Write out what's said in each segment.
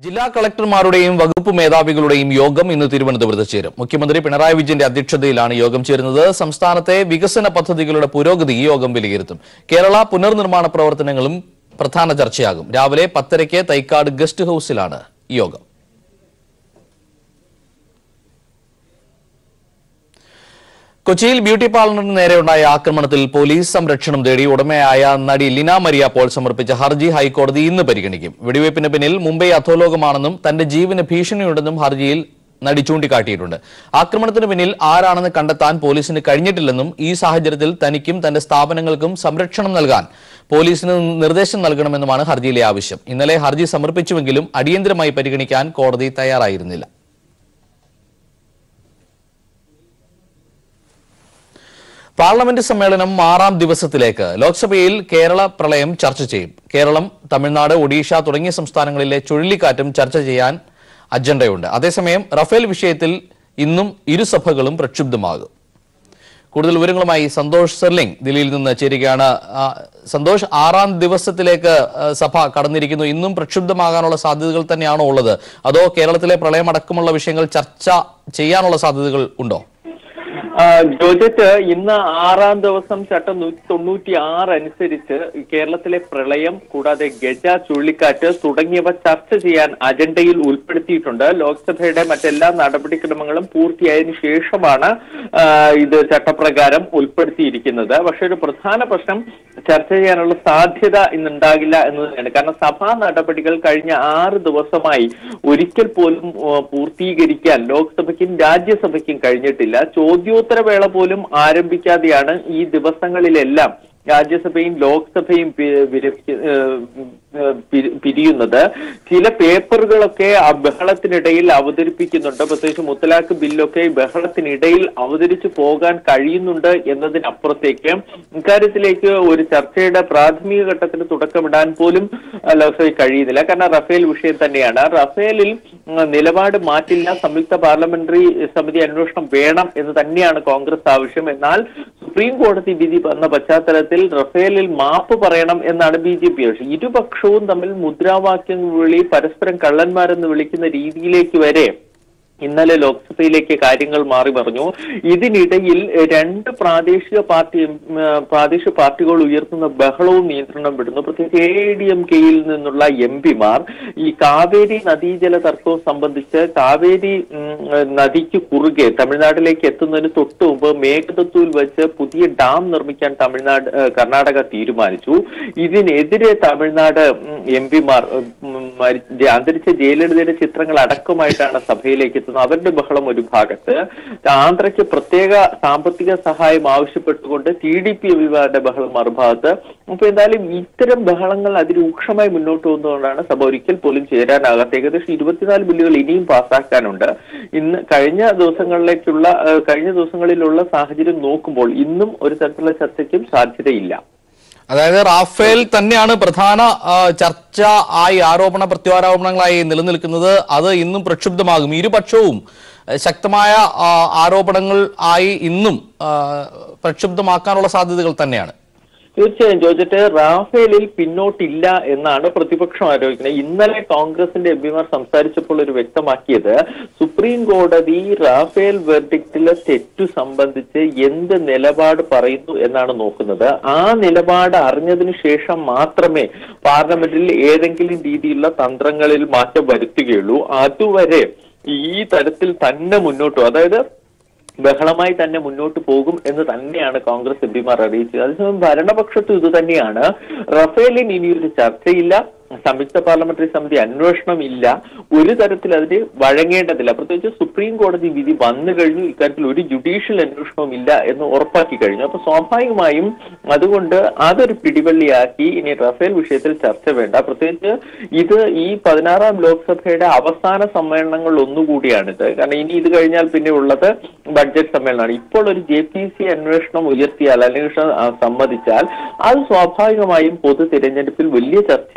ജില്ലാ കളക്ടർമാരുടെയും വകുപ്പ് മേധാവികളുടെയും യോഗം ഇന്ന് തിരുവനന്തപുരത്ത് ചേരും മുഖ്യമന്ത്രി പിണറായി വിജയന്റെ അധ്യക്ഷതയിലാണ് യോഗം ചേരുന്നത് സംസ്ഥാനത്തെ വികസന പദ്ധതികളുടെ പുരോഗതി ഈ യോഗം വിലയിരുത്തും കേരള പുനർനിർമ്മാണ പ്രവർത്തനങ്ങളും പ്രധാന ചർച്ചയാകും രാവിലെ പത്തരയ്ക്ക് തൈക്കാട് ഗസ്റ്റ് ഹൌസിലാണ് ഈ യോഗം കൊച്ചിയിൽ ബ്യൂട്ടി പാർലറിന് നേരെയുണ്ടായ ആക്രമണത്തിൽ പോലീസ് സംരക്ഷണം തേടി ഉടമയായ നടി ലിന മരിയ പോൾ സമർപ്പിച്ച ഹർജി ഹൈക്കോടതി ഇന്ന് പരിഗണിക്കും വെടിവയ്പ്പിന് പിന്നിൽ മുംബൈ അധോലോകമാണെന്നും തന്റെ ജീവന് ഭീഷണിയുണ്ടെന്നും ഹർജിയിൽ നടി ചൂണ്ടിക്കാട്ടിയിട്ടുണ്ട് ആക്രമണത്തിന് പിന്നിൽ ആരാണെന്ന് കണ്ടെത്താൻ പോലീസിന് കഴിഞ്ഞിട്ടില്ലെന്നും ഈ സാഹചര്യത്തിൽ തനിക്കും തന്റെ സ്ഥാപനങ്ങൾക്കും സംരക്ഷണം നൽകാൻ പോലീസിന് നിർദ്ദേശം നൽകണമെന്നുമാണ് ഹർജിയിലെ ആവശ്യം ഇന്നലെ ഹർജി സമർപ്പിച്ചുവെങ്കിലും അടിയന്തരമായി പരിഗണിക്കാൻ കോടതി തയ്യാറായിരുന്നില്ല പാർലമെന്റ് സമ്മേളനം ആറാം ദിവസത്തിലേക്ക് ലോക്സഭയിൽ കേരള പ്രളയം ചർച്ച ചെയ്യും കേരളം തമിഴ്നാട് ഒഡീഷ തുടങ്ങിയ സംസ്ഥാനങ്ങളിലെ ചുഴലിക്കാറ്റും ചർച്ച ചെയ്യാൻ അജണ്ടയുണ്ട് അതേസമയം റഫേൽ വിഷയത്തിൽ ഇന്നും ഇരുസഭകളും പ്രക്ഷുബ്ധമാകും കൂടുതൽ വിവരങ്ങളുമായി സന്തോഷ് സെർലിംഗ് ദില്ലിയിൽ നിന്ന് ചേരുകയാണ് ആ, സന്തോഷ് ആറാം ദിവസത്തിലേക്ക് ആ, സഭ കടന്നിരിക്കുന്നു ഇന്നും പ്രക്ഷുബ്ധമാകാനുള്ള സാധ്യതകൾ തന്നെയാണോ ഉള്ളത് അതോ കേരളത്തിലെ പ്രളയമടക്കമുള്ള വിഷയങ്ങൾ ചർച്ച ചെയ്യാനുള്ള സാധ്യതകൾ ഉണ്ടോ ആ, ജോജറ്റ് ഇന്ന് ആറാം ദിവസം ചട്ടം നൂറ്റി തൊണ്ണൂറ്റി ആറ് അനുസരിച്ച് കേരളത്തിലെ പ്രളയം കൂടാതെ ഗജ ചുഴലിക്കാറ്റ് തുടങ്ങിയവ ചർച്ച ചെയ്യാൻ അജണ്ടയിൽ ഉൾപ്പെടുത്തിയിട്ടുണ്ട് ലോക്സഭയുടെ മറ്റെല്ലാ നടപടിക്രമങ്ങളും പൂർത്തിയായതിനു ശേഷമാണ് ആ, ഇത് ചട്ടപ്രകാരം ഉൾപ്പെടുത്തിയിരിക്കുന്നത് പക്ഷെ ഒരു പ്രധാന പ്രശ്നം ചർച്ച ചെയ്യാനുള്ള സാധ്യത ഇന്നുണ്ടാകില്ല എന്ന് തന്നെയാണ് കാരണം സഭാ നടപടികൾ കഴിഞ്ഞ ആറ് ദിവസമായി ഒരിക്കൽ പോലും ആ, പൂർത്തീകരിക്കാൻ ലോക്സഭയ്ക്കും രാജ്യസഭയ്ക്കും കഴിഞ്ഞിട്ടില്ല ചോദ്യോത്തരവേള പോലും ആരംഭിക്കാതെയാണ് ഈ ദിവസങ്ങളിലെല്ലാം രാജ്യസഭയും ലോക്സഭയും പി- വിരമിക്ക- ഏഹ് ഏഹ് പി- പിരിയുന്നത് ചില പേപ്പറുകളൊക്കെ ആ ബഹളത്തിനിടയിൽ അവതരിപ്പിക്കുന്നുണ്ട് പ്രത്യേകിച്ച് മുത്തലാഖ് ബില്ലൊക്കെ ഈ ബഹളത്തിനിടയിൽ അവതരിച്ചു പോകാൻ കഴിയുന്നുണ്ട് എന്നതിനപ്പുറത്തേക്ക് ഇക്കാര്യത്തിലേക്ക് ഒരു ചർച്ചയുടെ പ്രാഥമിക ഘട്ടത്തിന് തുടക്കമിടാൻ പോലും ആ, ലോക്സഭയ്ക്ക് കഴിയുന്നില്ല കാരണം റഫേൽ വിഷയം തന്നെയാണ് റഫേലിൽ ഉം, നിലപാട് മാറ്റില്ല സംയുക്ത പാർലമെന്ററി സമിതി അന്വേഷണം വേണം എന്ന് തന്നെയാണ് കോൺഗ്രസ് ആവശ്യം എന്നാൽ സുപ്രീം കോടതി വിധി വന്ന പശ്ചാത്തലത്തിൽ റഫേലിൽ മാപ്പ് പറയണം എന്നാണ് ബി ജെ പി ആവശ്യം ഇരുപക്ഷവും തമ്മിൽ മുദ്രാവാക്യം വിളി പരസ്പരം കള്ളന്മാരെന്ന് വിളിക്കുന്ന രീതിയിലേക്ക് വരെ ഇന്നലെ ലോക്സഭയിലേക്ക് കാര്യങ്ങൾ മാറി മറിഞ്ഞു ഇതിനിടയിൽ രണ്ട് പ്രാദേശിക പാർട്ടി ഉം, ആ, പ്രാദേശിക പാർട്ടികൾ ഉയർത്തുന്ന ബഹളവും നിയന്ത്രണം വിടുന്നു പ്രത്യേകിച്ച് എ ഡി എം കെയിൽ നിന്നുള്ള എം പിമാർ ഈ കാവേരി നദീജല തർക്കവും സംബന്ധിച്ച് കാവേരി ഉം, നദിക്ക് കുറുകെ തമിഴ്നാട്ടിലേക്ക് എത്തുന്നതിന് തൊട്ട് മുമ്പ് മേഘദത്തൂരിൽ വെച്ച് പുതിയ ഡാം നിർമ്മിക്കാൻ തമിഴ്നാട് ആ, കർണാടക തീരുമാനിച്ചു ഇതിനെതിരെ തമിഴ്നാട് എം പിമാർ അന്തരിച്ച ജയലളിതയുടെ ചിത്രങ്ങൾ അടക്കമായിട്ടാണ് സഭയിലേക്ക് എത്തുന്നത് അവരുടെ ബഹളം ഒരു ഭാഗത്ത് ആന്ധ്രയ്ക്ക് പ്രത്യേക സാമ്പത്തിക സഹായം ആവശ്യപ്പെട്ടുകൊണ്ട് ടി ഡി പി എംപിമാരുടെ ബഹളം മറുഭാഗത്ത് അപ്പൊ എന്തായാലും ഇത്തരം ബഹളങ്ങൾ അതിരൂക്ഷമായി മുന്നോട്ട് പോകുന്നതുകൊണ്ടാണ് സഭ ഒരിക്കൽ പോലും ചേരാനാകാത്ത ഏകദേശം ഇരുപത്തിനാല് ബില്ലുകൾ ഇനിയും പാസ്സാക്കാനുണ്ട് ഇന്ന് കഴിഞ്ഞ ദിവസങ്ങളിലേക്കുള്ള ഏഹ്, കഴിഞ്ഞ ദിവസങ്ങളിലുള്ള സാഹചര്യം നോക്കുമ്പോൾ ഇന്നും ഒരു തരത്തിലുള്ള ചർച്ചയ്ക്കും സാധ്യതയില്ല അതായത് റാഫേൽ തന്നെയാണ് പ്രധാന ആ, ചർച്ച ആയി ആരോപണ പ്രത്യാരോപണങ്ങളായി നിലനിൽക്കുന്നത് അത് ഇന്നും പ്രക്ഷുബ്ധമാകും ഇരുപക്ഷവും ആ, ശക്തമായ ആ, ആരോപണങ്ങൾ ആയി ഇന്നും ആ, പ്രക്ഷുബ്ധമാക്കാനുള്ള സാധ്യതകൾ തന്നെയാണ് തീർച്ചയായും ചോദിച്ചിട്ട് റാഫേലിൽ പിന്നോട്ടില്ല എന്നാണ് പ്രതിപക്ഷം ആരോപിക്കുന്നത് ഇന്നലെ കോൺഗ്രസിന്റെ എം പിമാർ സംസാരിച്ചപ്പോൾ ഒരു വ്യക്തമാക്കിയത് സുപ്രീം കോടതി റാഫേൽ വെർഡിക്റ്റിലെ തെറ്റു സംബന്ധിച്ച് എന്ത് നിലപാട് പറയുന്നു എന്നാണ് നോക്കുന്നത് ആ നിലപാട് അറിഞ്ഞതിന് ശേഷം മാത്രമേ പാർലമെന്റിൽ ഏതെങ്കിലും രീതിയിലുള്ള തന്ത്രങ്ങളിൽ മാറ്റം വരുത്തുകയുള്ളൂ അതുവരെ ഈ തരത്തിൽ തന്നെ മുന്നോട്ട് പോകും. അതായത് ബഹളമായി തന്നെ മുന്നോട്ട് പോകും എന്ന് തന്നെയാണ് കോൺഗ്രസ് എം പിമാർ അറിയിച്ചത് അതേസമയം ഭരണപക്ഷത്തും ഇത് തന്നെയാണ് റഫേലിന് ഇനിയൊരു ചർച്ചയില്ല സംയുക്ത പാർലമെന്ററി സമിതി അന്വേഷണം ഇല്ല ഒരു തരത്തിൽ അതിന് വഴങ്ങേണ്ടതില്ല പ്രത്യേകിച്ച് സുപ്രീം കോടതി വിധി വന്നു കഴിഞ്ഞു ഇക്കാര്യത്തിൽ ഒരു ജുഡീഷ്യൽ അന്വേഷണവും ഇല്ല എന്ന് ഉറപ്പാക്കി കഴിഞ്ഞു അപ്പൊ സ്വാഭാവികമായും അതുകൊണ്ട് അതൊരു പിടിവള്ളിയാക്കി ഇനി റഫേൽ വിഷയത്തിൽ ചർച്ച വേണ്ട പ്രത്യേകിച്ച് ഇത് ഈ പതിനാറാം ലോക്സഭയുടെ അവസാന സമ്മേളനങ്ങളിൽ ഒന്നുകൂടിയാണിത് കാരണം ഇനി ഇത് കഴിഞ്ഞാൽ പിന്നെ ഉള്ളത് ബഡ്ജറ്റ് സമ്മേളനമാണ് ഇപ്പോൾ ഒരു ജെ പി സി അന്വേഷണം ഉയർത്തിയാൽ അല്ലെങ്കിൽ ആ, സമ്മതിച്ചാൽ അത് സ്വാഭാവികമായും പൊതു തിരഞ്ഞെടുപ്പിൽ വലിയ ചർച്ചയാകും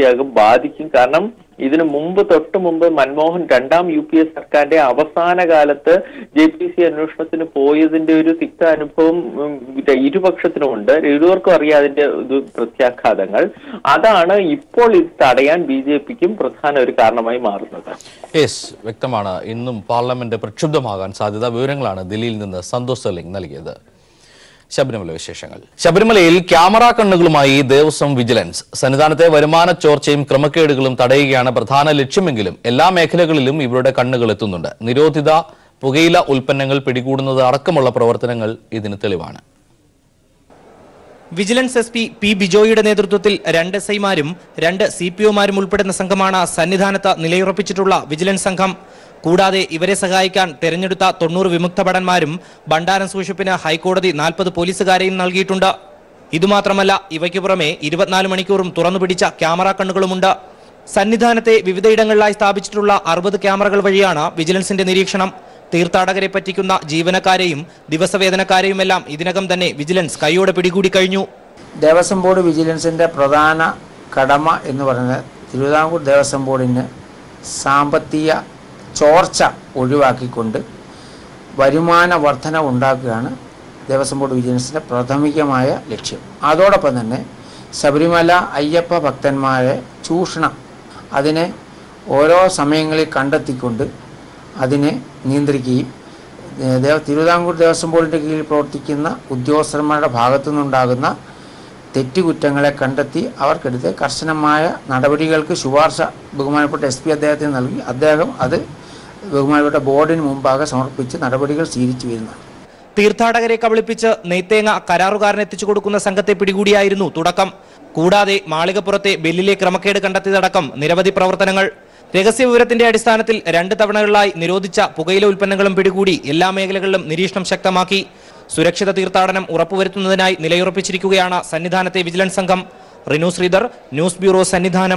ബാധിക്കും കാരണം ഇതിനു മുമ്പ് തൊട്ട് മുമ്പ് മൻമോഹൻ രണ്ടാം യു പി എ സർക്കാരിന്റെ അവസാന കാലത്ത് ജെ പി സി അന്വേഷണത്തിന് പോയതിന്റെ ഒരു തിക്ത അനുഭവം ഉം, ഇത് ഇരുപക്ഷത്തിനുമുണ്ട് ഇരുവർക്കും അറിയാം അതിന്റെ ഇത് പ്രത്യാഘാതങ്ങൾ അതാണ് ഇപ്പോൾ ഇത് തടയാൻ ബി ജെ പിക്കും പ്രധാന ഒരു കാരണമായി മാറുന്നത് യെസ് വ്യക്തമാണ് ഇന്നും പാർലമെന്റ് പ്രക്ഷുബ്ധമാകാൻ സാധ്യത വിവരങ്ങളാണ് ദില്ലിയിൽ നിന്ന് സന്തോഷ് സെർലിംഗ് നൽകിയത് ശബരിമല വിശേഷങ്ങൾ ശബരിമലയിൽ ക്യാമറ കണ്ണുകളുമായി ദേവസ്വം വിജിലൻസ് സന്നിധാനത്തെ വരുമാന ചോർച്ചയും ക്രമക്കേടുകളും തടയുകയാണ് പ്രധാന ലക്ഷ്യമെങ്കിലും എല്ലാ മേഖലകളിലും ഇവരുടെ കണ്ണുകൾ എത്തുന്നുണ്ട് നിരോധിത പുകയില ഉൽപ്പന്നങ്ങൾ പിടികൂടുന്നത് അടക്കമുള്ള പ്രവർത്തനങ്ങൾ ഇതിന് തെളിവാണ് വിജിലൻസ് എസ് പി പി ബിജോയിയുടെ നേതൃത്വത്തിൽ രണ്ട് എസ് ഐമാരും രണ്ട് സി പി ഒമാരും ഉൾപ്പെടുന്ന സംഘമാണ് സന്നിധാനത്ത് നിലയുറപ്പിച്ചിട്ടുള്ള വിജിലൻസ് സംഘം കൂടാതെ ഇവരെ സഹായിക്കാൻ തെരഞ്ഞെടുത്ത തൊണ്ണൂറ് വിമുക്ത ഭടന്മാരും ഭണ്ഡാരം സൂക്ഷിപ്പിന് ഹൈക്കോടതി നാൽപ്പത് പോലീസുകാരെയും നൽകിയിട്ടുണ്ട് ഇതുമാത്രമല്ല ഇവയ്ക്കു പുറമെ ഇരുപത്തിനാല് മണിക്കൂറും തുറന്നു പിടിച്ച ക്യാമറ കണ്ണുകളുമുണ്ട് സന്നിധാനത്തെ വിവിധയിടങ്ങളിലായി സ്ഥാപിച്ചിട്ടുള്ള അറുപത് ക്യാമറകൾ വഴിയാണ് വിജിലൻസിന്റെ നിരീക്ഷണം തീർത്ഥാടകരെ പറ്റിക്കുന്ന ജീവനക്കാരെയും ദിവസവേതനക്കാരെയുമെല്ലാം ഇതിനകം തന്നെ വിജിലൻസ് കൈയോടെ പിടികൂടി കഴിഞ്ഞു ദേവസ്വം ബോർഡ് വിജിലൻസിൻ്റെ പ്രധാന കടമ എന്ന് പറയുന്നത് തിരുവിതാംകൂർ ദേവസ്വം ബോർഡിന് സാമ്പത്തിക ചോർച്ച ഒഴിവാക്കിക്കൊണ്ട് വരുമാന വർധന ഉണ്ടാക്കുകയാണ് ദേവസ്വം ബോർഡ് വിജിലൻസിൻ്റെ പ്രാഥമികമായ ലക്ഷ്യം അതോടൊപ്പം തന്നെ ശബരിമല അയ്യപ്പ ഭക്തന്മാരെ ചൂഷണം അതിനെ ഓരോ സമയങ്ങളിൽ കണ്ടെത്തിക്കൊണ്ട് അതിനെ നിയന്ത്രിക്കുകയും ഏഹ് ദേവ തിരുവിതാംകൂർ ദേവസ്വം ബോർഡിൻ്റെ കീഴിൽ പ്രവർത്തിക്കുന്ന ഉദ്യോഗസ്ഥന്മാരുടെ ഭാഗത്തു നിന്നുണ്ടാകുന്ന തെറ്റുകുറ്റങ്ങളെ കണ്ടെത്തി അവർക്കെടുത്ത് കർശനമായ നടപടികൾക്ക് ശുപാർശ ബഹുമാനപ്പെട്ട എസ് പി അദ്ദേഹത്തിന് നൽകി അദ്ദേഹം അത് ബഹുമാനപ്പെട്ട ബോർഡിന് മുമ്പാകെ സമർപ്പിച്ച് നടപടികൾ സ്വീകരിച്ചു വരുന്നതാണ് തീർത്ഥാടകരെ കബളിപ്പിച്ച് നെയ്ത്തേങ്ങ കരാറുകാരന് എത്തിച്ചു കൊടുക്കുന്ന സംഘത്തെ പിടികൂടിയായിരുന്നു തുടക്കം കൂടാതെ മാളികപ്പുറത്തെ ബില്ലിലെ ക്രമക്കേട് കണ്ടെത്തിയതടക്കം നിരവധി പ്രവർത്തനങ്ങൾ രഹസ്യ വിവരത്തിന്റെ അടിസ്ഥാനത്തിൽ രണ്ട് തവണകളിലായി നിരോധിച്ച പുകയില ഉൽപ്പന്നങ്ങളും പിടികൂടി എല്ലാ മേഖലകളിലും നിരീക്ഷണം ശക്തമാക്കി സുരക്ഷിത തീർത്ഥാടനം ഉറപ്പുവരുത്തുന്നതിനായി നിലയുറപ്പിച്ചിരിക്കുകയാണ് സന്നിധാനത്തെ വിജിലൻസ് സംഘം റിനു ശ്രീധർ ന്യൂസ് ബ്യൂറോ സന്നിധാനം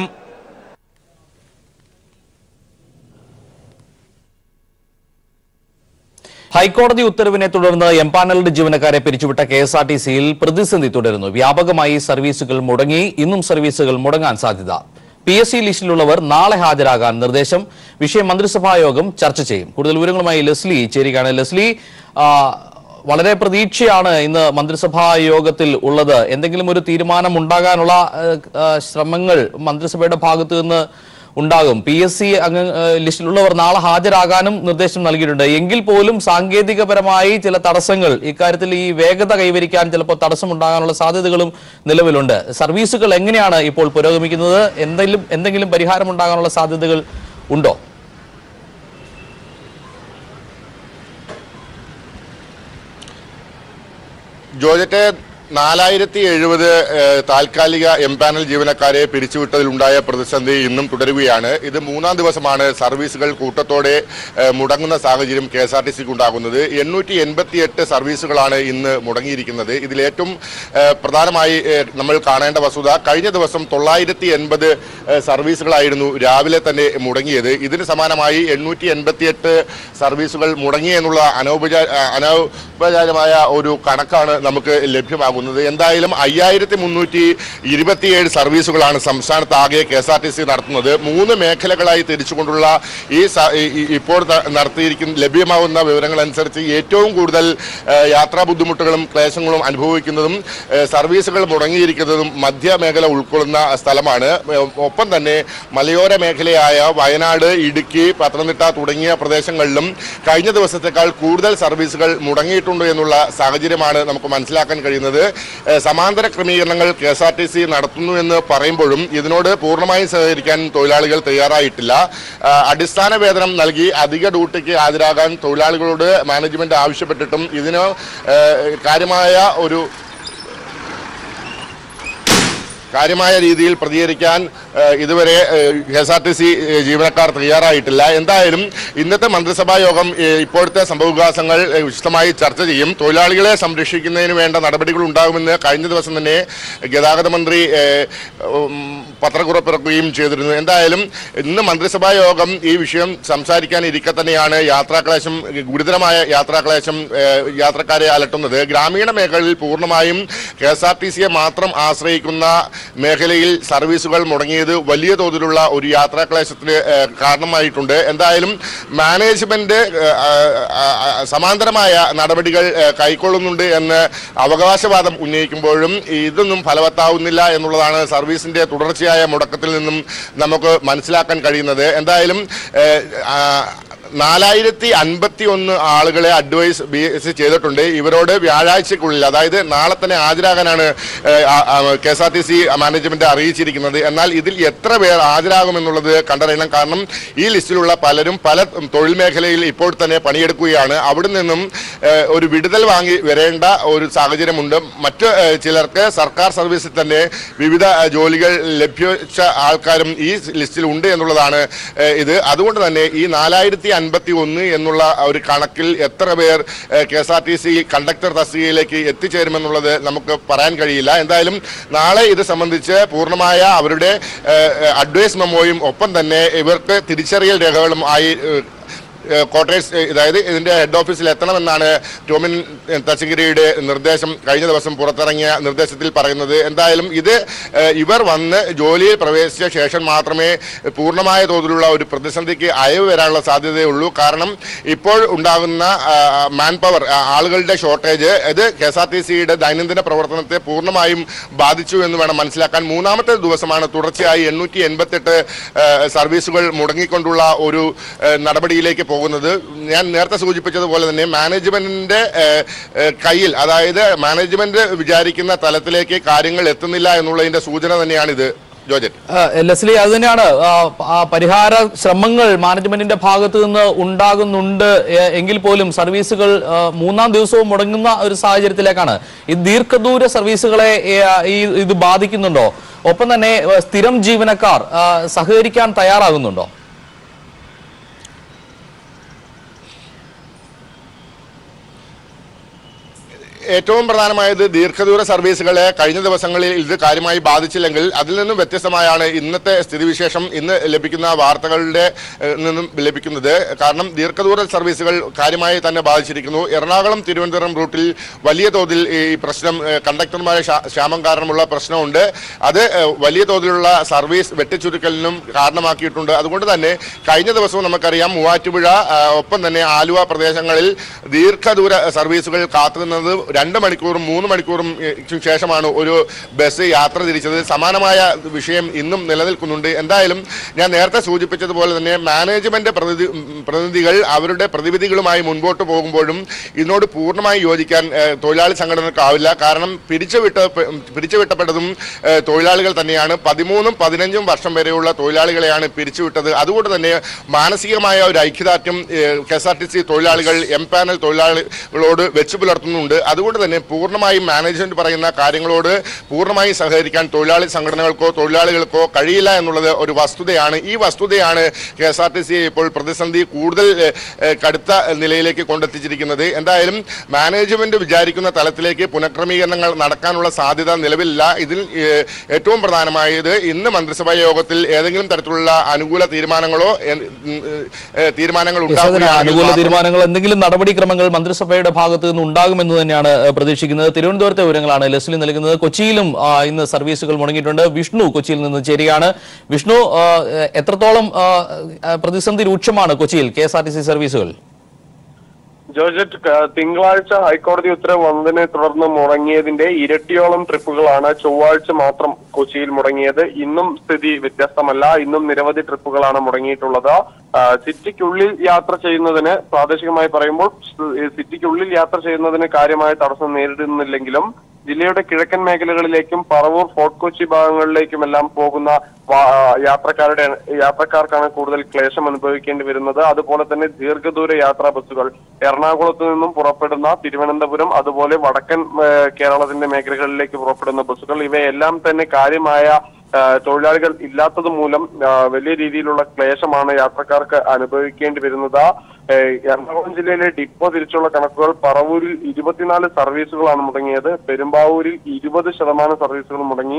ഹൈക്കോടതി ഉത്തരവിനെ തുടർന്ന് എംപാനൽഡ് ജീവനക്കാരെ പിരിച്ചുവിട്ട കെ എസ് ആർ ടി സിയിൽ പ്രതിസന്ധി തുടരുന്നു വ്യാപകമായി സർവീസുകൾ മുടങ്ങി ഇന്നും സർവീസുകൾ മുടങ്ങാൻ സാധ്യത പി എസ് സി ലിസ്റ്റിലുള്ളവർ നാളെ ഹാജരാകാൻ നിർദ്ദേശം വിഷയം മന്ത്രിസഭാ യോഗം ചർച്ച ചെയ്യും കൂടുതൽ വിവരങ്ങളുമായി ലെസ്ലി ചേരുകയാണ് ലെസ്ലി ആ, വളരെ പ്രതീക്ഷയാണ് ഇന്ന് മന്ത്രിസഭാ യോഗത്തിൽ ഉള്ളത് എന്തെങ്കിലും ഒരു തീരുമാനം ഉണ്ടാകാനുള്ള ആ, ആ, ശ്രമങ്ങൾ മന്ത്രിസഭയുടെ ഭാഗത്തു നിന്ന് ഉണ്ടാകും പി എസ് സി അംഗ ഏഹ് ലിസ്റ്റിലുള്ളവർ നാളെ ഹാജരാകാനും നിർദ്ദേശം നൽകിയിട്ടുണ്ട് എങ്കിൽ പോലും സാങ്കേതികപരമായി ചില തടസ്സങ്ങൾ ഇക്കാര്യത്തിൽ ഈ വേഗത കൈവരിക്കാൻ ചിലപ്പോൾ തടസ്സമുണ്ടാകാനുള്ള സാധ്യതകളും നിലവിലുണ്ട് സർവീസുകൾ എങ്ങനെയാണ് ഇപ്പോൾ പുരോഗമിക്കുന്നത് എന്തെങ്കിലും എന്തെങ്കിലും പരിഹാരം ഉണ്ടാകാനുള്ള സാധ്യതകൾ ഉണ്ടോ ജോജറ്റ് നാലായിരത്തി എഴുപത് താൽക്കാലിക എംപാനൽ ജീവനക്കാരെ പിരിച്ചുവിട്ടതിലുണ്ടായ പ്രതിസന്ധി ഇന്നും തുടരുകയാണ് ഇത് മൂന്നാം ദിവസമാണ് സർവീസുകൾ കൂട്ടത്തോടെ ഏഹ്, മുടങ്ങുന്ന സാഹചര്യം കെ എസ് ആർ ടി സിക്ക് ഉണ്ടാകുന്നത് എണ്ണൂറ്റി എൺപത്തിയെട്ട് സർവീസുകളാണ് ഇന്ന് മുടങ്ങിയിരിക്കുന്നത് ഇതിലേറ്റവും ഏഹ്, പ്രധാനമായി ഏഹ്, നമ്മൾ കാണേണ്ട വസ്തുത കഴിഞ്ഞ ദിവസം തൊള്ളായിരത്തി എൺപത് സർവീസുകളായിരുന്നു രാവിലെ തന്നെ മുടങ്ങിയത് ഇതിന് സമാനമായി എണ്ണൂറ്റി എൺപത്തിയെട്ട് സർവീസുകൾ മുടങ്ങി എന്നുള്ള അനൗപചാര അനൗപചാരമായ ഒരു കണക്കാണ് നമുക്ക് ലഭ്യമാകുന്നത് എന്തായാലും അയ്യായിരത്തി മുന്നൂറ്റി ഇരുപത്തിയേഴ് സർവീസുകളാണ് സംസ്ഥാനത്ത് ആകെ K S R T C നടത്തുന്നത് മൂന്ന് മേഖലകളായി തിരിച്ചുകൊണ്ടുള്ള ഈ സ- ഈ- ഈ- ഇപ്പോൾ ത- നടത്തിയിരിക്കുന്ന ലഭ്യമാകുന്ന വിവരങ്ങൾ അനുസരിച്ച് ഏറ്റവും കൂടുതൽ ഏഹ്, യാത്രാ ബുദ്ധിമുട്ടുകളും ക്ലേശങ്ങളും അനുഭവിക്കുന്നതും ഏഹ്, സർവീസുകൾ മുടങ്ങിയിരിക്കുന്നതും മധ്യമേഖല ഉൾക്കൊള്ളുന്ന സ്ഥലമാണ് ഏഹ്, ഒപ്പം തന്നെ മലയോര മേഖലയായ വയനാട് ഇടുക്കി പത്തനംതിട്ട തുടങ്ങിയ പ്രദേശങ്ങളിലും കഴിഞ്ഞ ദിവസത്തേക്കാൾ കൂടുതൽ സർവീസുകൾ മുടങ്ങിയിട്ടുണ്ട് എന്നുള്ള സാഹചര്യമാണ് നമുക്ക് മനസ്സിലാക്കാൻ കഴിയുന്നത് ഏഹ്, സമാന്തര ക്രമീകരണങ്ങൾ K S R T C നടത്തുന്നു എന്ന് പറയുമ്പോഴും ഇതിനോട് പൂർണ്ണമായും സഹകരിക്കാൻ തൊഴിലാളികൾ തയ്യാറായിട്ടില്ല ആഹ്, അടിസ്ഥാന വേതനം നൽകി അധിക ഡ്യൂട്ടിക്ക് ഹാജരാകാൻ തൊഴിലാളികളോട് മാനേജ്മെന്റ് ആവശ്യപ്പെട്ടിട്ടും ഇതിന് ഏഹ്, കാര്യമായ ഒരു കാര്യമായ രീതിയിൽ പ്രതികരിക്കാൻ ഏഹ്, ഇതുവരെ K S R T C ജീവനക്കാർ തയ്യാറായിട്ടില്ല എന്തായാലും ഇന്നത്തെ മന്ത്രിസഭാ യോഗം ഏഹ്, ഇപ്പോഴത്തെ സംഭവവികാസങ്ങൾ ഏഹ്, വിശദമായി ചർച്ച ചെയ്യും തൊഴിലാളികളെ സംരക്ഷിക്കുന്നതിന് വേണ്ട നടപടികൾ ഉണ്ടാകുമെന്ന് കഴിഞ്ഞ ദിവസം തന്നെ ഗതാഗത മന്ത്രി ഏഹ്, ഉം, പത്രക്കുറപ്പിറക്കുകയും ചെയ്തിരുന്നു എന്തായാലും ഇന്ന് മന്ത്രിസഭാ യോഗം ഈ വിഷയം സംസാരിക്കാൻ ഇരിക്കെ തന്നെയാണ് യാത്രാക്ലേശം ഗുരുതരമായ യാത്രാക്ലേശം ഏഹ്, യാത്രക്കാരെ അലട്ടുന്നത് ഗ്രാമീണ മേഖലയിൽ പൂർണ്ണമായും കെ എസ് ആർ ടി സിയെ മാത്രം ആശ്രയിക്കുന്ന മേഖലയിൽ സർവീസുകൾ മുടങ്ങിയത് വലിയ തോതിലുള്ള ഒരു യാത്രാക്ലേശത്തിന് ഏഹ്, കാരണമായിട്ടുണ്ട് എന്തായാലും മാനേജ്മെന്റ് ഏഹ്, ആ, ആ, സമാന്തരമായ നടപടികൾ ഏഹ്, കൈക്കൊള്ളുന്നുണ്ട് എന്ന് അവകാശവാദം ഉന്നയിക്കുമ്പോഴും ഇതൊന്നും ഫലവത്താവുന്നില്ല എന്നുള്ളതാണ് സർവീസിന്റെ തുടർച്ചയായ മുടക്കത്തിൽ നിന്നും നമുക്ക് മനസ്സിലാക്കാൻ കഴിയുന്നത് എന്തായാലും ഏഹ്, ആ, നാലായിരത്തി അൻപത്തി ഒന്ന് ആളുകളെ അഡ്വൈസ് ബി എസ് ചെയ്തിട്ടുണ്ട് ഇവരോട് വ്യാഴാഴ്ചക്കുള്ളിൽ അതായത് നാളെ തന്നെ ഹാജരാകാനാണ് K S R T C management അറിയിച്ചിരിക്കുന്നത് എന്നാൽ ഇതിൽ എത്ര പേർ ഹാജരാകുമെന്നുള്ളത് കണ്ടറിയണം കാരണം ഈ ലിസ്റ്റിലുള്ള പലരും പല തൊഴിൽ മേഖലയിൽ ഇപ്പോൾ തന്നെ പണിയെടുക്കുകയാണ് അവിടെ നിന്നും ഏഹ്, ഒരു വിടുതൽ വാങ്ങി വരേണ്ട ഒരു സാഹചര്യമുണ്ട് മറ്റ് ഏഹ്, ചിലർക്ക് സർക്കാർ സർവീസിൽ തന്നെ വിവിധ ഏഹ്, ജോലികൾ ലഭിച്ച ആൾക്കാരും ഈ ലിസ്റ്റിൽ ഉണ്ട് എന്നുള്ളതാണ് ഏഹ്, ഇത് അതുകൊണ്ട് തന്നെ ഈ നാലായിരത്തി അൻപത്തി ഒന്ന് എന്നുള്ള ഒരു കണക്കിൽ എത്ര പേർ K S R T C conductor തസ്തികയിലേക്ക് എത്തിച്ചേരുമെന്നുള്ളത് നമുക്ക് പറയാൻ കഴിയില്ല എന്തായാലും നാളെ ഇത് സംബന്ധിച്ച് പൂർണ്ണമായ അവരുടെ ഏഹ്, അഡ്വൈസ് മെമ്മോയും ഒപ്പം തന്നെ ഇവർക്ക് തിരിച്ചറിയൽ രേഖകളും ആയി ഏഹ്, ഏഹ് ക്വാർട്ടേഴ്സ് ഏഹ് അതായത് ഇതിന്റെ ഹെഡ് ഓഫീസിൽ എത്തണമെന്നാണ് ടോമിൻ ഏഹ് തച്ചങ്കിരിയുടെ നിർദ്ദേശം കഴിഞ്ഞ ദിവസം പുറത്തിറങ്ങിയ നിർദ്ദേശത്തിൽ പറയുന്നത് എന്തായാലും ഇത് ഏഹ് ഇവർ വന്ന് ജോലിയിൽ പ്രവേശിച്ച ശേഷം മാത്രമേ പൂർണ്ണമായ തോതിലുള്ള ഒരു പ്രതിസന്ധിക്ക് അയവ് വരാനുള്ള സാധ്യതയുള്ളൂ കാരണം ഇപ്പോൾ ഉണ്ടാകുന്ന മാൻ പവർ ആളുകളുടെ ഷോർട്ടേജ് ഇത് കെ എസ് ആർ ടി സിയുടെ ദൈനംദിന പ്രവർത്തനത്തെ പൂർണ്ണമായും ബാധിച്ചു എന്ന് വേണം മനസ്സിലാക്കാൻ മൂന്നാമത്തെ ദിവസമാണ് തുടർച്ചയായി എണ്ണൂറ്റി എൺപത്തെട്ട് സർവീസുകൾ മുടങ്ങിക്കൊണ്ടുള്ള ഒരു ഏഹ് നടപടിയിലേക്ക് പോകുന്നത് ഞാൻ നേരത്തെ സൂചിപ്പിച്ചതുപോലെ തന്നെ മാനേജ്മെന്റിന്റെ ഏഹ്, ഏഹ്, കയ്യിൽ അതായത് മാനേജ്മെന്റ് വിചാരിക്കുന്ന തലത്തിലേക്ക് കാര്യങ്ങൾ എത്തുന്നില്ല എന്നുള്ളതിന്റെ സൂചന തന്നെയാണിത് ജോജറ്റ് ആ, ലെസ്ലി അത് തന്നെയാണ് ആ, ആ പരിഹാര ശ്രമങ്ങൾ മാനേജ്മെന്റിന്റെ ഭാഗത്ത് നിന്ന് ഉണ്ടാകുന്നുണ്ട് എ- എങ്കിൽ പോലും സർവീസുകൾ ആ, മൂന്നാം ദിവസവും മുടങ്ങുന്ന ഒരു സാഹചര്യത്തിലേക്കാണ് ഈ ദീർഘദൂര സർവീസുകളെ ഏ, ഈ ഇത് ബാധിക്കുന്നുണ്ടോ ഒപ്പം തന്നെ ആ, സ്ഥിരം ജീവനക്കാർ ആ, സഹകരിക്കാൻ തയ്യാറാകുന്നുണ്ടോ ഏറ്റവും പ്രധാനമായത് ദീർഘദൂര സർവീസുകളെ കഴിഞ്ഞ ദിവസങ്ങളിൽ ഇത് കാര്യമായി ബാധിച്ചില്ലെങ്കിൽ അതിൽ നിന്നും വ്യത്യസ്തമായാണ് ഇന്നത്തെ സ്ഥിതിവിശേഷം ഇന്ന് ലഭിക്കുന്ന വാർത്തകളുടെ ഏഹ്, നിന്നും ലഭിക്കുന്നത് കാരണം ദീർഘദൂര സർവീസുകൾ കാര്യമായി തന്നെ ബാധിച്ചിരിക്കുന്നു എറണാകുളം തിരുവനന്തപുരം റൂട്ടിൽ വലിയ തോതിൽ ഈ പ്രശ്നം ഏഹ്, കണ്ടക്ടർമാരെ ക്ഷാ- ക്ഷാമം കാരണമുള്ള പ്രശ്നമുണ്ട് അത് ഏഹ്, വലിയ തോതിലുള്ള സർവീസ് വെട്ടിച്ചുരുക്കലിനും കാരണമാക്കിയിട്ടുണ്ട് അതുകൊണ്ട് തന്നെ കഴിഞ്ഞ ദിവസവും നമുക്കറിയാം മൂവാറ്റുപുഴ ആ, ഒപ്പം തന്നെ ആലുവ പ്രദേശങ്ങളിൽ ദീർഘദൂര സർവീസുകൾ കാത്തുനിന്നത് രണ്ട് മണിക്കൂറും മൂന്ന് മണിക്കൂറും ഏഹ്, ശേഷമാണ് ഒരു ബസ് യാത്ര തിരിച്ചത് സമാനമായ വിഷയം ഇന്നും നിലനിൽക്കുന്നുണ്ട് എന്തായാലും ഞാൻ നേരത്തെ സൂചിപ്പിച്ചതുപോലെ തന്നെ മാനേജ്മെന്റ് പ്രതിനിധി ഉം, പ്രതിനിധികൾ അവരുടെ പ്രതിവിധികളുമായി മുൻപോട്ട് പോകുമ്പോഴും ഇതിനോട് പൂർണ്ണമായി യോജിക്കാൻ ഏഹ്, തൊഴിലാളി സംഘടനകൾക്കാവില്ല കാരണം പിരിച്ചുവിട്ട പിരിച്ചുവിട്ടപ്പെട്ടതും ഏഹ്, തൊഴിലാളികൾ തന്നെയാണ് പതിമൂന്നും പതിനഞ്ചും വർഷം വരെയുള്ള തൊഴിലാളികളെയാണ് പിരിച്ചുവിട്ടത് അതുകൊണ്ട് തന്നെ മാനസികമായ ഒരു ഐക്യദാർഢ്യം K S R T C തൊഴിലാളികൾ എം പാനൽ തൊഴിലാളികളോട് വെച്ചു പുലർത്തുന്നുണ്ട് അതുകൊണ്ട് തന്നെ പൂർണ്ണമായും മാനേജ്മെന്റ് പറയുന്ന കാര്യങ്ങളോട് പൂർണ്ണമായും സഹകരിക്കാൻ തൊഴിലാളി സംഘടനകൾക്കോ തൊഴിലാളികൾക്കോ കഴിയില്ല എന്നുള്ളത് ഒരു വസ്തുതയാണ് ഈ വസ്തുതയാണ് K S R T C ഇപ്പോൾ പ്രതിസന്ധി കൂടുതൽ ഏഹ്, ഏഹ്, കടുത്ത നിലയിലേക്ക് കൊണ്ടെത്തിച്ചിരിക്കുന്നത് എന്തായാലും മാനേജ്മെന്റ് വിചാരിക്കുന്ന തലത്തിലേക്ക് പുനഃക്രമീകരണങ്ങൾ നടക്കാനുള്ള സാധ്യത നിലവിലില്ല ഇതിൽ ഏഹ്, ഏറ്റവും പ്രധാനമായത് ഇന്ന് മന്ത്രിസഭാ യോഗത്തിൽ ഏതെങ്കിലും തരത്തിലുള്ള അനുകൂല തീരുമാനങ്ങളോ ഏഹ്, ഏഹ്, തീരുമാനങ്ങൾ യെസ്, അതിന് ഉണ്ടാക്കുകയാണെങ്കിൽ അനുകൂല മാത്രം- തീരുമാനങ്ങൾ എന്തെങ്കിലും നടപടിക്രമങ്ങൾ മന്ത്രിസഭയുടെ ഭാഗത്ത് നിന്ന് ഉണ്ടാകുമെന്ന് തന്നെയാണ് ഏഹ്, പ്രതീക്ഷിക്കുന്നത് തിരുവനന്തപുരത്തെ വിവരങ്ങളാണ് ലെസ്ലി നൽകുന്നത് കൊച്ചിയിലും ആ, ഇന്ന് സർവീസുകൾ മുടങ്ങിയിട്ടുണ്ട് വിഷ്ണു കൊച്ചിയിൽ നിന്ന് ചേരുകയാണ് വിഷ്ണു ആ, ഏഹ്, എത്രത്തോളം ആ, ആ, പ്രതിസന്ധി രൂക്ഷമാണ് കൊച്ചിയിൽ K S R T C സർവീസുകൾ ജോർജറ്റ് ക- തിങ്കളാഴ്ച ഹൈക്കോടതി ഉത്തരവ് വന്നതിനെ തുടർന്ന് മുടങ്ങിയതിന്റെ ഇരട്ടിയോളം ട്രിപ്പുകളാണ് ചൊവ്വാഴ്ച മാത്രം കൊച്ചിയിൽ മുടങ്ങിയത് ഇന്നും സ്ഥിതി വ്യത്യസ്തമല്ല ഇന്നും നിരവധി ട്രിപ്പുകളാണ് മുടങ്ങിയിട്ടുള്ളത് ആ, സിറ്റിക്കുള്ളിൽ യാത്ര ചെയ്യുന്നതിന് പ്രാദേശികമായി പറയുമ്പോൾ സ്- ഈ സിറ്റിക്കുള്ളിൽ യാത്ര ചെയ്യുന്നതിന് കാര്യമായ തടസ്സം നേരിടുന്നില്ലെങ്കിലും ജില്ലയുടെ കിഴക്കൻ മേഖലകളിലേക്കും പറവൂർ ഫോർട്ട് കൊച്ചി ഭാഗങ്ങളിലേക്കുമെല്ലാം പോകുന്ന വാ- യാത്രക്കാരുടെ യാത്രക്കാർക്കാണ് കൂടുതൽ ക്ലേശം അനുഭവിക്കേണ്ടി വരുന്നത് അതുപോലെ തന്നെ ദീർഘദൂര യാത്രാ ബസ്സുകൾ എറണാകുളത്ത് നിന്നും പുറപ്പെടുന്ന തിരുവനന്തപുരം അതുപോലെ വടക്കൻ ഏഹ്, കേരളത്തിന്റെ മേഖലകളിലേക്ക് പുറപ്പെടുന്ന ബസ്സുകൾ ഇവയെല്ലാം തന്നെ കാര്യമായ ആ, തൊഴിലാളികൾ ഇല്ലാത്തത് മൂലം ആ, വലിയ രീതിയിലുള്ള ക്ലേശമാണ് യാത്രക്കാർക്ക് അനുഭവിക്കേണ്ടി വരുന്നത് ഏഹ്, എറണാകുളം ജില്ലയിലെ ഡിപ്പോ തിരിച്ചുള്ള കണക്കുകൾ പറവൂരിൽ ഇരുപത്തിനാല് സർവീസുകളാണ് മുടങ്ങിയത് പെരുമ്പാവൂരിൽ ഇരുപത് ശതമാനം സർവീസുകൾ മുടങ്ങി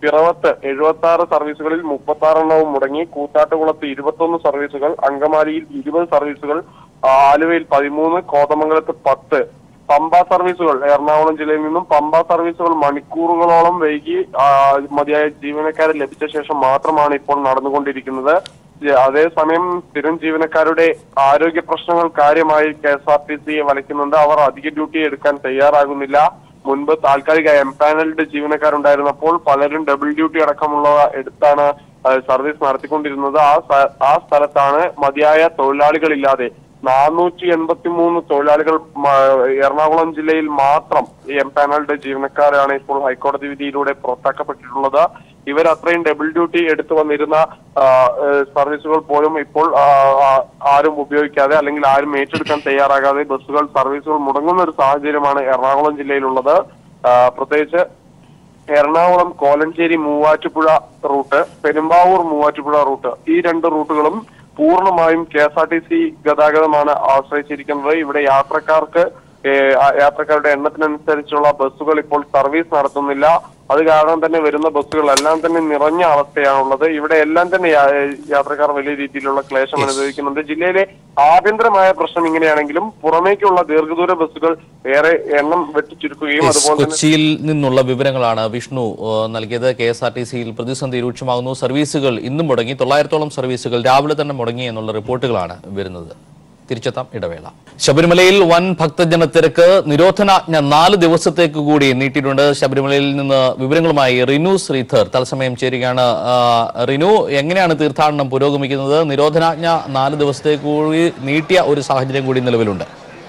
പിറവത്ത് എഴുപത്തി ആറ് സർവീസുകളിൽ മുപ്പത്തി ആറെണ്ണവും മുടങ്ങി കൂത്താട്ടുകുളത്ത് ഇരുപത്തൊന്ന് സർവീസുകൾ അങ്കമാലിയിൽ ഇരുപത് സർവീസുകൾ ആ, ആലുവയിൽ പതിമൂന്ന് കോതമംഗലത്ത് പത്ത് പമ്പ സർവീസുകൾ എറണാകുളം ജില്ലയിൽ നിന്നും പമ്പ സർവീസുകൾ മണിക്കൂറുകളോളം വൈകി ആ, മതിയായ ജീവനക്കാരെ ലഭിച്ച ശേഷം മാത്രമാണ് ഇപ്പോൾ നടന്നുകൊണ്ടിരിക്കുന്നത് ജ- അതേസമയം സ്ഥിരം ജീവനക്കാരുടെ ആരോഗ്യ പ്രശ്നങ്ങൾ കാര്യമായി കെ എസ് ആർ ടി സിയെ വലയ്ക്കുന്നുണ്ട് അവർ അധിക ഡ്യൂട്ടി എടുക്കാൻ തയ്യാറാകുന്നില്ല മുൻപ് താൽക്കാലിക എംപാനൽഡ് ജീവനക്കാരുണ്ടായിരുന്നപ്പോൾ പലരും ഡബിൾ ഡ്യൂട്ടി അടക്കമുള്ളവ എടുത്താണ് ആ, സർവീസ് നടത്തിക്കൊണ്ടിരുന്നത് ആ സ്ഥ- ആ സ്ഥലത്താണ് മതിയായ തൊഴിലാളികളില്ലാതെ നാനൂറ്റി എൺപത്തി മൂന്ന് തൊഴിലാളികൾ മ- എറണാകുളം ജില്ലയിൽ മാത്രം ഈ എംപാനൽഡ് ജീവനക്കാരാണ് ഇപ്പോൾ ഹൈക്കോടതി വിധിയിലൂടെ പുറത്താക്കപ്പെട്ടിട്ടുള്ളത് ഇവർ അത്രയും ഡബിൾ ഡ്യൂട്ടി എടുത്തു വന്നിരുന്ന ആ, ഏഹ്, സർവീസുകൾ പോലും ഇപ്പോൾ ആ, ആ, ആരും ഉപയോഗിക്കാതെ അല്ലെങ്കിൽ ആരും ഏറ്റെടുക്കാൻ തയ്യാറാകാതെ ബസ്സുകൾ സർവീസുകൾ മുടങ്ങുന്ന ഒരു സാഹചര്യമാണ് എറണാകുളം ജില്ലയിലുള്ളത് ആ, പ്രത്യേകിച്ച് എറണാകുളം കോലഞ്ചേരി മൂവാറ്റുപുഴ റൂട്ട് പെരുമ്പാവൂർ മൂവാറ്റുപുഴ റൂട്ട് ഈ രണ്ട് റൂട്ടുകളും പൂർണ്ണമായും K S R T C ഗതാഗതമാണ് ആശ്രയിച്ചിരിക്കുന്നത് ഇവിടെ യാത്രക്കാർക്ക് ഏഹ്, ആ യാത്രക്കാരുടെ എണ്ണത്തിനനുസരിച്ചുള്ള ബസ്സുകൾ ഇപ്പോൾ സർവീസ് നടത്തുന്നില്ല അത് കാരണം തന്നെ വരുന്ന ബസ്സുകളെല്ലാം തന്നെ നിറഞ്ഞ അവസ്ഥയാണുള്ളത് ഇവിടെ എല്ലാം തന്നെ യാ- യാത്രക്കാർ വലിയ രീതിയിലുള്ള ക്ലേശം അനുഭവിക്കുന്നുണ്ട് ജില്ലയിലെ ആഭ്യന്തരമായ പ്രശ്നം ഇങ്ങനെയാണെങ്കിലും പുറമേക്കുള്ള ദീർഘദൂര ബസ്സുകൾ ഏറെ എണ്ണം വെട്ടിച്ചുരുക്കുകയും Yes, അതുപോലെ തന്നെ കൊച്ചിയിൽ നിന്നുള്ള വിവരങ്ങളാണ് വിഷ്ണു ഏഹ്, നൽകിയത് കെ എസ് ആർ ടി സിയിൽ പ്രതിസന്ധി രൂക്ഷമാകുന്നു സർവീസുകൾ ഇന്നും മുടങ്ങി തൊള്ളായിരത്തോളം സർവീസുകൾ രാവിലെ തന്നെ മുടങ്ങി എന്നുള്ള റിപ്പോർട്ടുകളാണ് വരുന്നത് തിരിച്ചെത്താം ഇടവേള ശബരിമലയിൽ വൻ ഭക്തജന തിരക്ക് നിരോധനാജ്ഞ നാല് ദിവസത്തേക്ക് കൂടി നീട്ടിയിട്ടുണ്ട് ശബരിമലയിൽ നിന്ന് വിവരങ്ങളുമായി റിനു ശ്രീധർ തത്സമയം ചേരുകയാണ് ആ, റിനു എങ്ങനെയാണ് തീർത്ഥാടനം പുരോഗമിക്കുന്നത് നിരോധനാജ്ഞ നാല് ദിവസത്തേക്ക് കൂടി നീട്ടിയ ഒരു സാഹചര്യം കൂടി നിലവിലുണ്ട്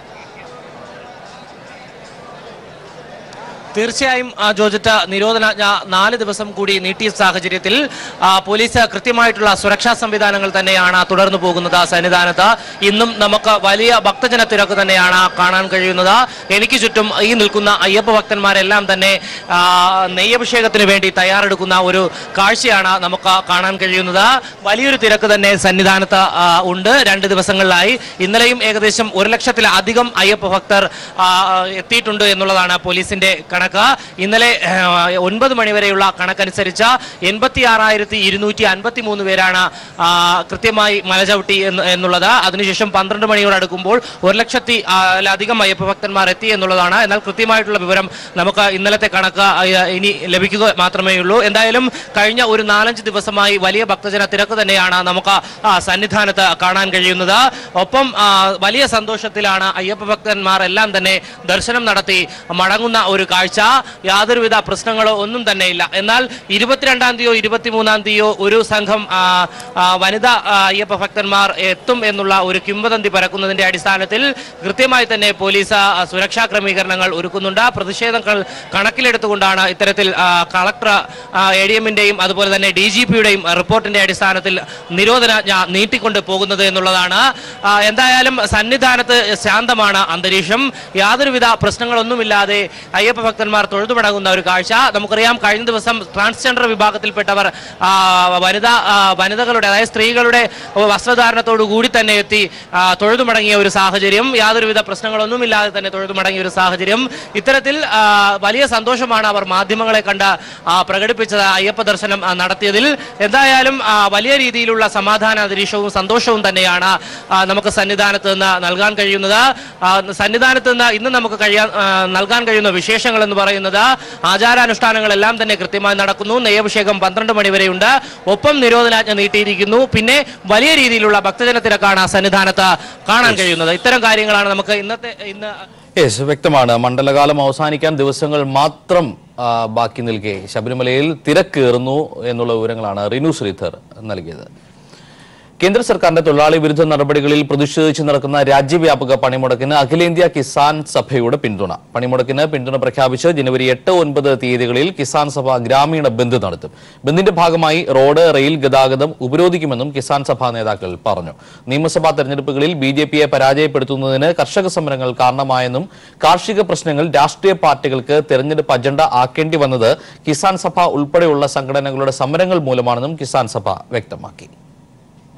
തീർച്ചയായും ആ, ജോജറ്റ നിരോധനാജ്ഞ നാല് ദിവസം കൂടി നീട്ടിയ സാഹചര്യത്തിൽ ആ, പോലീസ് കൃത്യമായിട്ടുള്ള സുരക്ഷാ സംവിധാനങ്ങൾ തന്നെയാണ് തുടർന്നു പോകുന്നത് സന്നിധാനത്ത് ഇന്നും നമുക്ക് വലിയ ഭക്തജന തിരക്ക് തന്നെയാണ് കാണാൻ കഴിയുന്നത് എനിക്ക് ചുറ്റും ഈ നിൽക്കുന്ന അയ്യപ്പ ഭക്തന്മാരെല്ലാം തന്നെ ആ, നെയ്യഭിഷേകത്തിന് വേണ്ടി തയ്യാറെടുക്കുന്ന ഒരു കാഴ്ചയാണ് നമുക്ക് കാണാൻ കഴിയുന്നത് വലിയൊരു തിരക്ക് തന്നെ സന്നിധാനത്ത് ആ, ഉണ്ട് രണ്ട് ദിവസങ്ങളിലായി ഇന്നലെയും ഏകദേശം ഒരു ലക്ഷത്തിലധികം അയ്യപ്പ ഭക്തർ ആ, എത്തിയിട്ടുണ്ട് എന്നുള്ളതാണ് പോലീസിന്റെ കണക്ക് ഇന്നലെ ആ, ഒൻപത് മണിവരെയുള്ള കണക്കനുസരിച്ച് എൺപത്തി ആറായിരത്തി ഇരുന്നൂറ്റി അൻപത്തി മൂന്ന് പേരാണ് ആ, കൃത്യമായി മലചവിട്ടി എന്ന് എന്നുള്ളത് അതിനുശേഷം പന്ത്രണ്ട് മണിയോട് അടുക്കുമ്പോൾ ഒരു ലക്ഷത്തി ആ, ലധികം അയ്യപ്പ ഭക്തന്മാർ എത്തി എന്നുള്ളതാണ് എന്നാൽ കൃത്യമായിട്ടുള്ള വിവരം നമുക്ക് ഇന്നലത്തെ കണക്ക് ആ, ഇനി ലഭിക്കുക മാത്രമേ ഉള്ളൂ എന്തായാലും കഴിഞ്ഞ ഒരു നാലഞ്ച് ദിവസമായി വലിയ ഭക്തജന തിരക്ക് തന്നെയാണ് നമുക്ക് ആ, സന്നിധാനത്ത് കാണാൻ കഴിയുന്നത് ഒപ്പം ആ, വലിയ സന്തോഷത്തിലാണ് അയ്യപ്പ ഭക്തന്മാർ എല്ലാം തന്നെ ദർശനം നടത്തി മടങ്ങുന്ന ഒരു കാഴ്ച യാതൊരുവിധ പ്രശ്നങ്ങളോ ഒന്നും തന്നെ ഇല്ല എന്നാൽ ഇരുപത്തിരണ്ടാം തീയതിയോ ഇരുപത്തിമൂന്നാം തീയതിയോ ഒരു സംഘം ആ, ആ, വനിതാ ആ, അയ്യപ്പ ഭക്തന്മാർ എത്തും എന്നുള്ള ഒരു കിംവദന്തി പരക്കുന്നതിന്റെ അടിസ്ഥാനത്തിൽ കൃത്യമായി തന്നെ പോലീസ് ആ, സുരക്ഷാ ക്രമീകരണങ്ങൾ ഒരുക്കുന്നുണ്ട് പ്രതിഷേധങ്ങൾ കണക്കിലെടുത്തുകൊണ്ടാണ് ഇത്തരത്തിൽ ആ, കളക്ടർ എ ഡി എമ്മിന്റെയും അതുപോലെ തന്നെ ഡി ജി പിയുടെയും റിപ്പോർട്ടിന്റെ അടിസ്ഥാനത്തിൽ നിരോധനാജ്ഞ നീട്ടിക്കൊണ്ട് പോകുന്നത് എന്നുള്ളതാണ് ആ, എന്തായാലും സന്നിധാനത്ത് ശാന്തമാണ് അന്തരീക്ഷം യാതൊരുവിധ പ്രശ്നങ്ങളൊന്നുമില്ലാതെ അയ്യപ്പ ഭക്തന്മാർ തൊഴുതുമടങ്ങുന്ന ഒരു കാഴ്ച നമുക്കറിയാം കഴിഞ്ഞ ദിവസം ട്രാൻസ്ജെൻഡർ വിഭാഗത്തിൽപ്പെട്ടവർ ആ, വനിതാ ആ, വനിതകളുടെ അതായത് സ്ത്രീകളുടെ വസ്ത്രധാരണത്തോടു കൂടി തന്നെ എത്തി ആ, തൊഴുതുമടങ്ങിയ ഒരു സാഹചര്യം യാതൊരുവിധ പ്രശ്നങ്ങളൊന്നുമില്ലാതെ തന്നെ തൊഴുതുമടങ്ങിയ ഒരു സാഹചര്യം ഇത്തരത്തിൽ ആ, വലിയ സന്തോഷമാണ് അവർ മാധ്യമങ്ങളെ കണ്ട് ആ, പ്രകടിപ്പിച്ചത് അയ്യപ്പ ദർശനം ആ, നടത്തിയതിൽ എന്തായാലും ആ, വലിയ രീതിയിലുള്ള സമാധാന അന്തരീക്ഷവും സന്തോഷവും തന്നെയാണ് ആ, നമുക്ക് സന്നിധാനത്ത് നിന്ന് നൽകാൻ കഴിയുന്നത് ആ, സന്നിധാനത്ത് നിന്ന് ഇന്ന് നമുക്ക് കഴിയാൻ ആ, നൽകാൻ കഴിയുന്ന വിശേഷങ്ങൾ എന്ന് പറയുന്നത് ആചാരാനുഷ്ഠാനങ്ങളെല്ലാം തന്നെ കൃത്യമായി നടക്കുന്നു നെയ്യഭിഷേകം പന്ത്രണ്ട് മണിവരെയുണ്ട് ഒപ്പം നിരോധനാജ്ഞ നീട്ടിയിരിക്കുന്നു പിന്നെ വലിയ രീതിയിലുള്ള ഭക്തജന തിരക്കാണ് സന്നിധാനത്ത് കാണാൻ കഴിയുന്നത് ഇത്തരം കാര്യങ്ങളാണ് നമുക്ക് ഇന്നത്തെ ഇന്ന് യെസ് വ്യക്തമാണ് മണ്ഡലകാലം അവസാനിക്കാൻ ദിവസങ്ങൾ മാത്രം ആ, ബാക്കി നിൽക്കെ ശബരിമലയിൽ തിരക്കേറുന്നു എന്നുള്ള വിവരങ്ങളാണ് റിനു ശ്രീധർ നൽകിയത് കേന്ദ്ര സർക്കാരിന്റെ തൊഴിലാളി വിരുദ്ധ നടപടികളിൽ പ്രതിഷേധിച്ച് നടക്കുന്ന രാജ്യവ്യാപക പണിമുടക്കിന് അഖിലേന്ത്യാ കിസാൻ സഭയുടെ പിന്തുണ പണിമുടക്കിന് പിന്തുണ പ്രഖ്യാപിച്ച് ജനുവരി എട്ട് ഒൻപത് തീയതികളിൽ കിസാൻ സഭ ഗ്രാമീണ ബന്ദ് നടത്തും ബന്ദിന്റെ ഭാഗമായി റോഡ് റെയിൽ ഗതാഗതം ഉപരോധിക്കുമെന്നും കിസാൻ സഭാ നേതാക്കൾ പറഞ്ഞു നിയമസഭാ തെരഞ്ഞെടുപ്പുകളിൽ ബി ജെ പിയെ പരാജയപ്പെടുത്തുന്നതിന് കർഷക സമരങ്ങൾ കാരണമായെന്നും കാർഷിക പ്രശ്നങ്ങൾ രാഷ്ട്രീയ പാർട്ടികൾക്ക് തെരഞ്ഞെടുപ്പ് അജണ്ട ആക്കേണ്ടി വന്നത് കിസാൻ സഭ ഉൾപ്പെടെയുള്ള സംഘടനകളുടെ സമരങ്ങൾ മൂലമാണെന്നും കിസാൻ സഭ വ്യക്തമാക്കി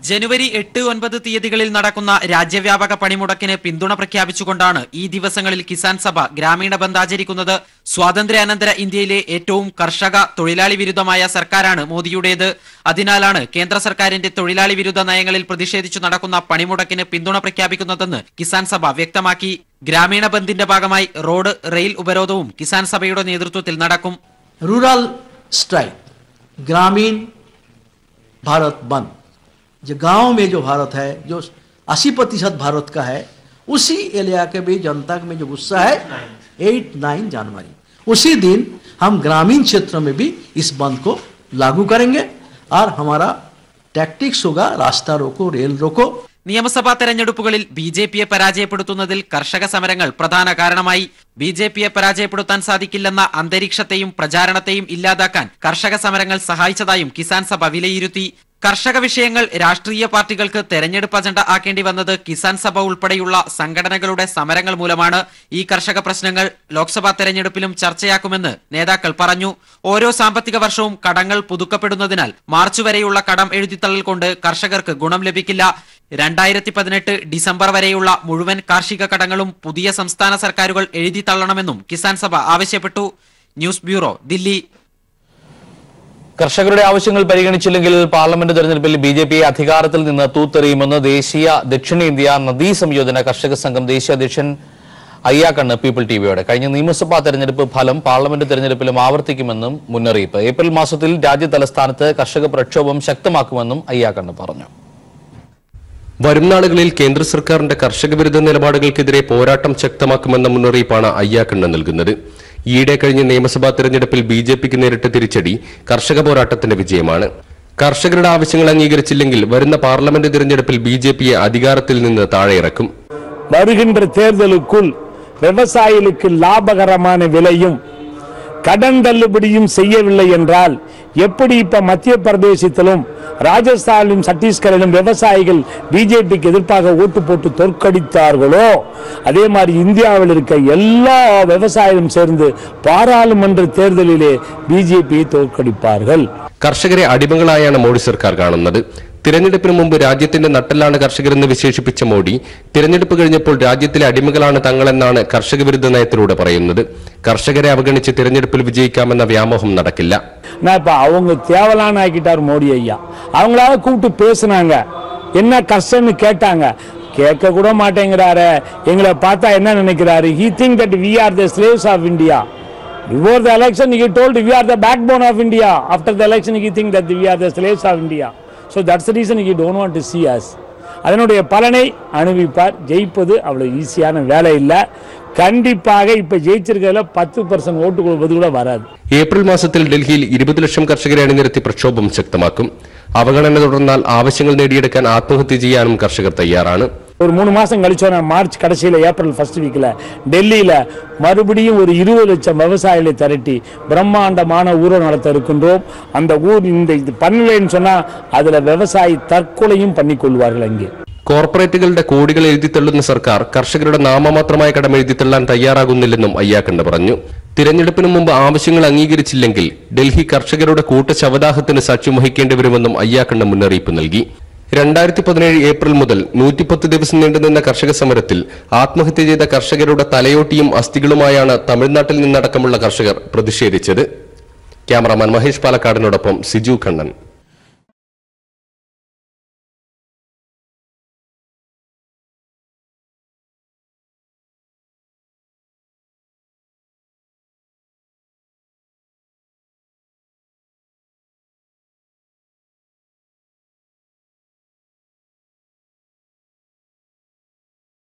ജനുവരി എട്ട് ഒൻപത് തീയതികളിൽ നടക്കുന്ന രാജ്യവ്യാപക പണിമുടക്കിന് പിന്തുണ പ്രഖ്യാപിച്ചുകൊണ്ടാണ് ഈ ദിവസങ്ങളിൽ കിസാൻ സഭ ഗ്രാമീണ ബന്ദ് ആചരിക്കുന്നത് സ്വാതന്ത്ര്യാനന്തര ഇന്ത്യയിലെ ഏറ്റവും കർഷക തൊഴിലാളി വിരുദ്ധമായ സർക്കാരാണ് മോദിയുടേത് അതിനാലാണ് കേന്ദ്ര സർക്കാരിന്റെ തൊഴിലാളി വിരുദ്ധ നയങ്ങളിൽ പ്രതിഷേധിച്ചു നടക്കുന്ന പണിമുടക്കിന് പിന്തുണ പ്രഖ്യാപിക്കുന്നതെന്ന് കിസാൻ സഭ വ്യക്തമാക്കി ഗ്രാമീണ ബന്ദിന്റെ ഭാഗമായി റോഡ് റെയിൽ ഉപരോധവും കിസാൻ സഭയുടെ നേതൃത്വത്തിൽ നടക്കും रूरल स्ट्राइक ग्रामीण भारत बंद जो गांव में जो भारत है जो 80 प्रतिशत भारत का है उसी एरिया के भी जनता में जो गुस्सा है एट नाइन जनवरी उसी दिन हम ग्रामीण क्षेत्र में भी इस बंद को लागू करेंगे और हमारा टैक्टिक्स होगा रास्ता रोको रेल रोको നിയമസഭാ തെരഞ്ഞെടുപ്പുകളിൽ ബി ജെ പിയെ പരാജയപ്പെടുത്തുന്നതിൽ കർഷക സമരങ്ങൾ പ്രധാന കാരണമായി ബി ജെ പിയെ പരാജയപ്പെടുത്താൻ സാധിക്കില്ലെന്ന അന്തരീക്ഷത്തെയും പ്രചാരണത്തെയും ഇല്ലാതാക്കാൻ കർഷക സമരങ്ങൾ സഹായിച്ചതായും കിസാൻ സഭ വിലയിരുത്തി കർഷക വിഷയങ്ങൾ രാഷ്ട്രീയ പാർട്ടികൾക്ക് തെരഞ്ഞെടുപ്പ് അജണ്ട ആക്കേണ്ടി വന്നത് കിസാൻ സഭ ഉൾപ്പെടെയുള്ള സംഘടനകളുടെ സമരങ്ങൾ മൂലമാണ് ഈ കർഷക പ്രശ്നങ്ങൾ ലോക്സഭാ തെരഞ്ഞെടുപ്പിലും ചർച്ചയാക്കുമെന്ന് നേതാക്കൾ പറഞ്ഞു ഓരോ സാമ്പത്തിക വർഷവും കടങ്ങൾ പുതുക്കപ്പെടുന്നതിനാൽ മാർച്ച് വരെയുള്ള കടം എഴുതിത്തള്ളൽ കൊണ്ട് കർഷകർക്ക് ഗുണം ലഭിക്കില്ല രണ്ടായിരത്തി പതിനെട്ട് ഡിസംബർ വരെയുള്ള മുഴുവൻ കാർഷിക കടങ്ങളും പുതിയ സംസ്ഥാന സർക്കാരുകൾ എഴുതി തള്ളണമെന്നും കിസാൻ സഭ ആവശ്യപ്പെട്ടു ന്യൂസ് ബ്യൂറോ ദില്ലി കർഷകരുടെ ആവശ്യങ്ങൾ പരിഗണിച്ചില്ലെങ്കിൽ പാർലമെന്റ് തെരഞ്ഞെടുപ്പിൽ ബി ജെ പി അധികാരത്തിൽ നിന്ന് തൂത്തെറിയുമെന്ന് ദേശീയ ദക്ഷിണേന്ത്യ നദീ സംയോജന കർഷക സംഘം ദേശീയ അധ്യക്ഷൻ അയ്യാക്കണ്ണ് പീപ്പിൾ ടിവിയോടെ കഴിഞ്ഞ നിയമസഭാ തെരഞ്ഞെടുപ്പ് ഫലം പാർലമെന്റ് തെരഞ്ഞെടുപ്പിലും ആവർത്തിക്കുമെന്നും മുന്നറിയിപ്പ് ഏപ്രിൽ മാസത്തിൽ രാജ്യ തലസ്ഥാനത്ത് കർഷക പ്രക്ഷോഭം ശക്തമാക്കുമെന്നും അയ്യാക്കണ്ണ് പറഞ്ഞു വരും നാളുകളിൽ കേന്ദ്ര സർക്കാരിന്റെ കർഷക വിരുദ്ധ നിലപാടുകൾക്കെതിരെ പോരാട്ടം ശക്തമാക്കുമെന്ന മുന്നറിയിപ്പാണ് അയ്യാക്കണ്ണ് നൽകുന്നത് ഈയിടെ കഴിഞ്ഞ നിയമസഭാ തെരഞ്ഞെടുപ്പിൽ ബി ജെ പിക്ക് നേരിട്ട തിരിച്ചടി കർഷക പോരാട്ടത്തിന്റെ വിജയമാണ് കർഷകരുടെ ആവശ്യങ്ങൾ അംഗീകരിച്ചില്ലെങ്കിൽ വരുന്ന പാർലമെന്റ് തിരഞ്ഞെടുപ്പിൽ ബി ജെ പിയെ അധികാരത്തിൽ നിന്ന് താഴെയിറക്കും வருகின்ற தேர்தலுக்குள் விவசாயிகளுக்கு லாபகரமான விலையும் கடன் தள்ளுபடியும் செய்யவில்லை என்றால் எப்படி இப்ப மத்திய பிரதேசத்திலும் ராஜஸ்தானிலும் சத்தீஸ்கரிலும் விவசாயிகள் பிஜேபிக்கு எதிர்ப்பாக ஓட்டு போட்டு தோற்கடித்தார்களோ அதே மாதிரி இந்தியாவில் இருக்க எல்லா விவசாயிகளும் சேர்ந்து பாராளுமன்ற தேர்தலிலே பிஜேபியை தோற்கடிப்பார்கள் കർഷകരെ അടിമകളായാണ് മോഡി സർക്കാർ കാണുന്നത് തിരഞ്ഞെടുപ്പിന് മുമ്പ് രാജ്യത്തിന്റെ നട്ടെല്ലാണ് കർഷകരെന്ന് വിശേഷിപ്പിച്ച മോഡി തിരഞ്ഞെടുപ്പ് കഴിഞ്ഞപ്പോൾ രാജ്യത്തിലെ അടിമകളാണ് തങ്ങളെന്നാണ് കർഷക വിരുദ്ധ നയത്തിലൂടെ പറയുന്നത് കർഷകരെ അവഗണിച്ച് തിരഞ്ഞെടുപ്പിൽ വിജയിക്കാമെന്ന വ്യാമോഹം നടക്കില്ല நான் இப்ப அவங்க தேவலான்னு ஆக்கிட்டார் மோடி ஐயா அவங்களால கூப்பிட்டு பேசுனாங்க என்ன கஷ்டம்னு கேட்டாங்க கேட்க கூட மாட்டேங்கிறாரு எங்களை பார்த்தா என்ன நினைக்கிறாரு he think that we are the slaves of india before the election he told we are the backbone of india after the election he think that we are the slaves of india so that's the reason he don't want to see us அதனுடைய பலனை அனுபவிப்பார் ஜெயிப்பது அவ்வளவு ஈஸியான வேலை இல்லை கண்டிப்பாக இப்ப ஜெயிச்சிருக்கிறதுல பத்து percent ஓட்டு கொடுப்பது கூட வராது ഏപ്രിൽ മാസത്തിൽ ഡൽഹിയിൽ ഇരുപത് ലക്ഷം കർഷകരെ അണിനിരത്തി പ്രക്ഷോഭം ശക്തമാക്കും അവഗണന തുടർന്നാൽ ആവശ്യങ്ങൾ നേടിയെടുക്കാൻ ആത്മഹത്യ ചെയ്യാനും കർഷകർ തയ്യാറാണ് ஒரு மூணு மாசம் கழிச்சோன்னா மார்ச் கடைசியில ஏப்ரல் ஃபர்ஸ்ட் வீக்ல டெல்லியில மறுபடியும் ஒரு இருபது லட்சம் விவசாயிகளை திரட்டி பிரம்மாண்டமான ஊரை நடத்த இருக்கின்றோம் அந்த ஊர் இந்த இது பண்ணலைன்னு சொன்னா அதுல விவசாயி தற்கொலையும் பண்ணிக் கொள்வார்கள் அங்கே കോർപ്പറേറ്റുകളുടെ കോടികൾ എഴുതിത്തള്ളുന്ന സർക്കാർ കർഷകരുടെ നാമമാത്രമായ കടം എഴുതിത്തള്ളാൻ തയ്യാറാകുന്നില്ലെന്നും അയ്യാക്കണ്ട് പറഞ്ഞു തിരഞ്ഞെടുപ്പിന് മുമ്പ് ആവശ്യങ്ങൾ അംഗീകരിച്ചില്ലെങ്കിൽ ഡൽഹി കർഷകരുടെ കൂട്ട ശവദാഹത്തിന് സാക്ഷ്യം വഹിക്കേണ്ടി വരുമെന്നും അയ്യാക്കണ്ട് മുന്നറിയിപ്പ് നൽകി രണ്ടായിരത്തി പതിനേഴ് ഏപ്രിൽ മുതൽ നൂറ്റിപ്പത്ത് ദിവസം നീണ്ടുനിന്ന കർഷക സമരത്തിൽ ആത്മഹത്യ ചെയ്ത കർഷകരുടെ തലയോട്ടിയും അസ്ഥികളുമായാണ് തമിഴ്നാട്ടിൽ നിന്നടക്കമുള്ള കർഷകർ പ്രതിഷേധിച്ചത് ക്യാമറാമാൻ മഹേഷ് പാലക്കാടിനോടൊപ്പം സിജു കണ്ണൻ